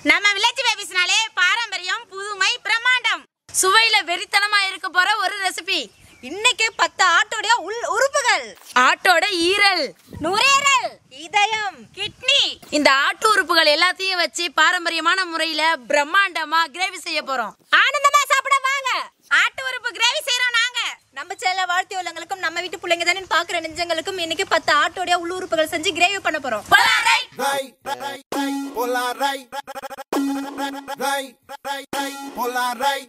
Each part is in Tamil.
நம்ம வில்லேஜ் பேபிஸ்னாலே பாரம்பரியம் புதுமை பிரம்மாண்டம் சுவையில வெறித்தனமா இருக்க போற ஒரு ரெசிபி இன்னைக்கு பத்து ஆட்டோடைய உள் உறுப்புகள் ஆட்டோட ஈரல் நுரையீரல் இதயம் கிட்னி இந்த ஆட்டு உறுப்புகள் எல்லாத்தையும் வச்சு பாரம்பரியமான முறையில பிரம்மாண்டமா கிரேவி செய்ய போறோம் ஆனந்தமா சாப்பிட வாங்க ஆட்டு உறுப்பு கிரேவி செய்றோம் நாங்க நம்ம சேனல வாழ்த்தி உள்ளவங்களுக்கும் நம்ம வீட்டு பிள்ளைங்க தானே பாக்குற நெஞ்சங்களுக்கும் இன்னைக்கு பத்து ஆட்டோடைய உள் உறுப்புகள் செஞ்சு கிரேவி பண்ண போறோம் Right, right, right, polar right, right, right, right, polar right.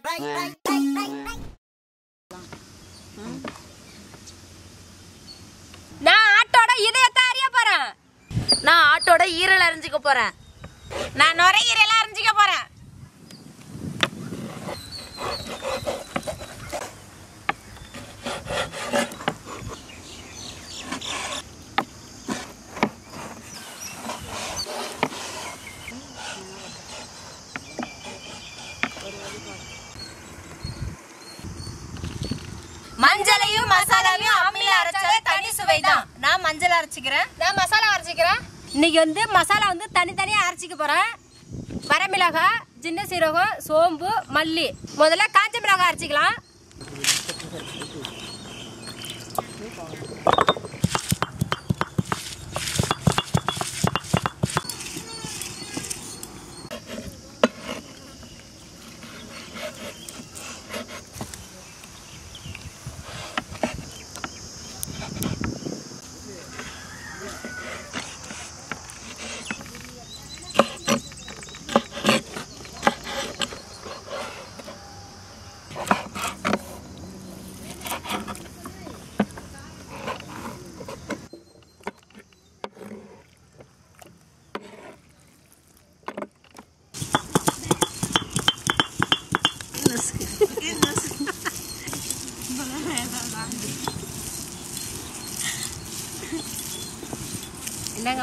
நான் ஆட்டோட இதயத்தை அறிய போறேன் நான் ஆட்டோட ஈரல் அரிஞ்சுக்க போறேன் நான் நுரையீரலாம் அரிஞ்சிக்க போறேன் மஞ்சளையும் மசாலாவையும் அம்மியில அரைச்சாலே தனி சுவைதான் நான் மஞ்சள் அரைச்சிக்கிறேன் நான் மசாலா அரைச்சிக்கிறேன் இன்னைக்கு வந்து மசாலா வந்து தனித்தனியா அரைச்சிக்க போறேன் வரமிளகாய் சின்ன சீரகம் சோம்பு மல்லி முதல்ல காஞ்ச மிளகாய் அரைச்சிக்கலாம் என்னங்க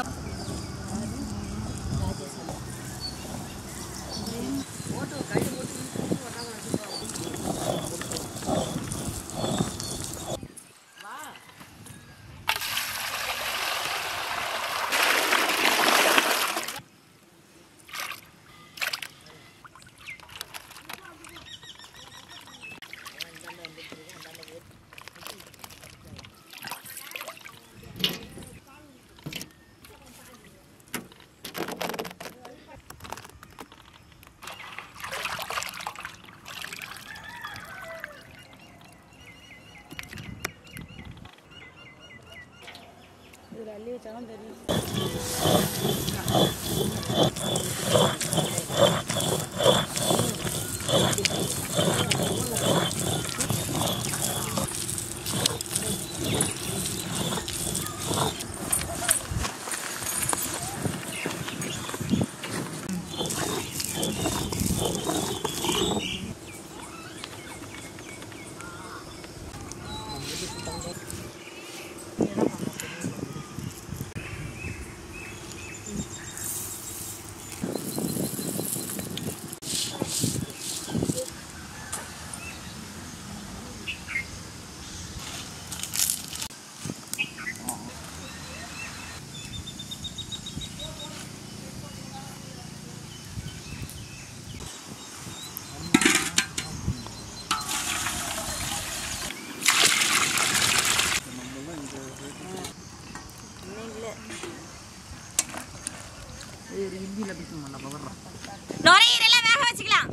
நுரையீரலாம் வேக வச்சுக்கலாம்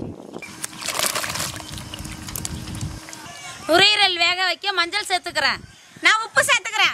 நுரையீரல் வேக வைக்க மஞ்சள் சேர்த்துக்கிறேன் நான் உப்பு சேர்த்துக்கிறேன்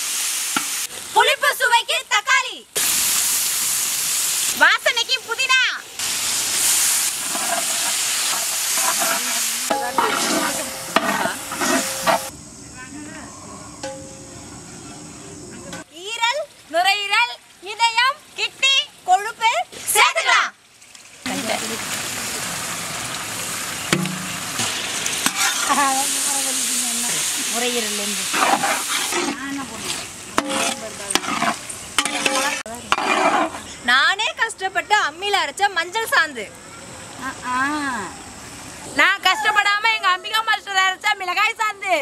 முறையீரல்லேருந்து நானே கஷ்டப்பட்டு அம்மியில அரைச்ச மஞ்சள் சாந்து நான் கஷ்டப்படாம எங்க அம்பிகா மாஸ்டர் அரைச்சா மிளகாய் சாந்து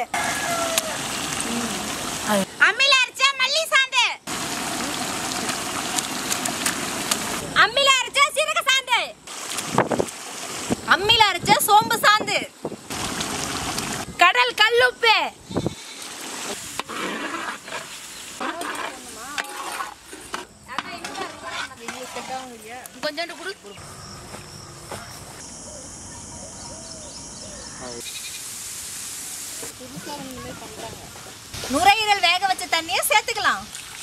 அம்மில அரைச்சா மல்லி சாந்து அம்மியில அரைச்ச சீரக சாந்து அம்மியில அரைச்ச சோம்பு சாந்து கடல் கல்லுப்பு கொஞ்சோண்டு குடு நுரையீரல் வேக வச்ச தண்ணியை சேர்த்துக்கலாம்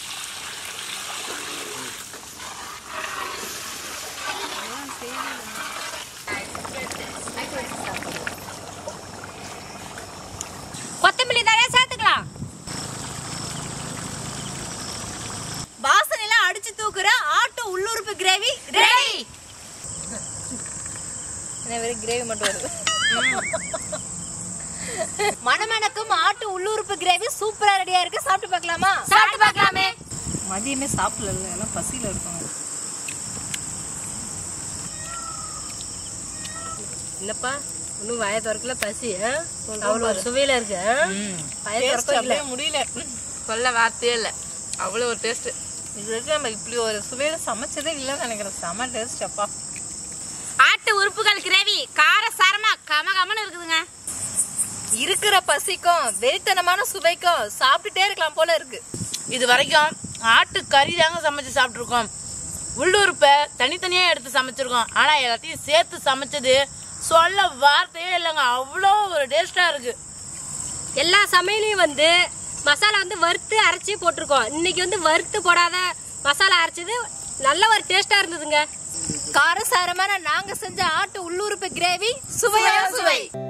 கொத்தமல்லி தழையா சேர்த்துக்கலாம் வாசனையில அடிச்சு தூக்குற ஆட்டு உள்ளுறுப்பு கிரேவி ரெடி வெறும் கிரேவி மட்டும் வருது மணமணக்கும் ஆட்டு உள்ளுறுப்பு கிரேவி சூப்பரா ரெடியா இருக்கு சாப்பிட்டு பார்க்கலாமா சாப்பிட்டு பார்க்கலாமே மதியமே சாப்பிடல எல்லாம் பசியில் இருக்காங்க என்னப்பா இன்னும் வாய திறக்கல பசி அவ்வளோ சுவையில இருக்கு வாய திறக்க இல்ல முடியல சொல்ல வார்த்தையே இல்லை அவ்வளோ ஒரு டேஸ்ட் இது வரைக்கும் நம்ம இப்படி ஒரு சுவையில சமைச்சதே இல்லைன்னு நினைக்கிறேன் செம டேஸ்ட் அப்பா ஆட்டு உறுப்புகள் கிரேவி கார சாரமா கம கமன்னு இருக்குதுங்க இருக்கிற பசிக்கும் வெறித்தனமான சுவைக்கும் சாப்பிட்டுட்டே இருக்கலாம் போல இருக்கு இது வரைக்கும் ஆட்டு கறி தாங்க சமைச்சு சாப்பிட்ருக்கோம் உள்ளுறுப்பை தனித்தனியாக எடுத்து சமைச்சிருக்கோம் ஆனால் எல்லாத்தையும் சேர்த்து சமைச்சது சொல்ல வார்த்தையே இல்லைங்க அவ்வளோ ஒரு டேஸ்டாக இருக்கு எல்லா சமையலையும் வந்து மசாலா வந்து வறுத்து அரைச்சி போட்டிருக்கோம் இன்னைக்கு வந்து வறுத்து போடாத மசாலா அரைச்சது நல்ல ஒரு டேஸ்டா இருந்ததுங்க காரசாரமான நாங்க செஞ்ச ஆட்டு உள்ளுறுப்பு கிரேவி சுவையா சுவை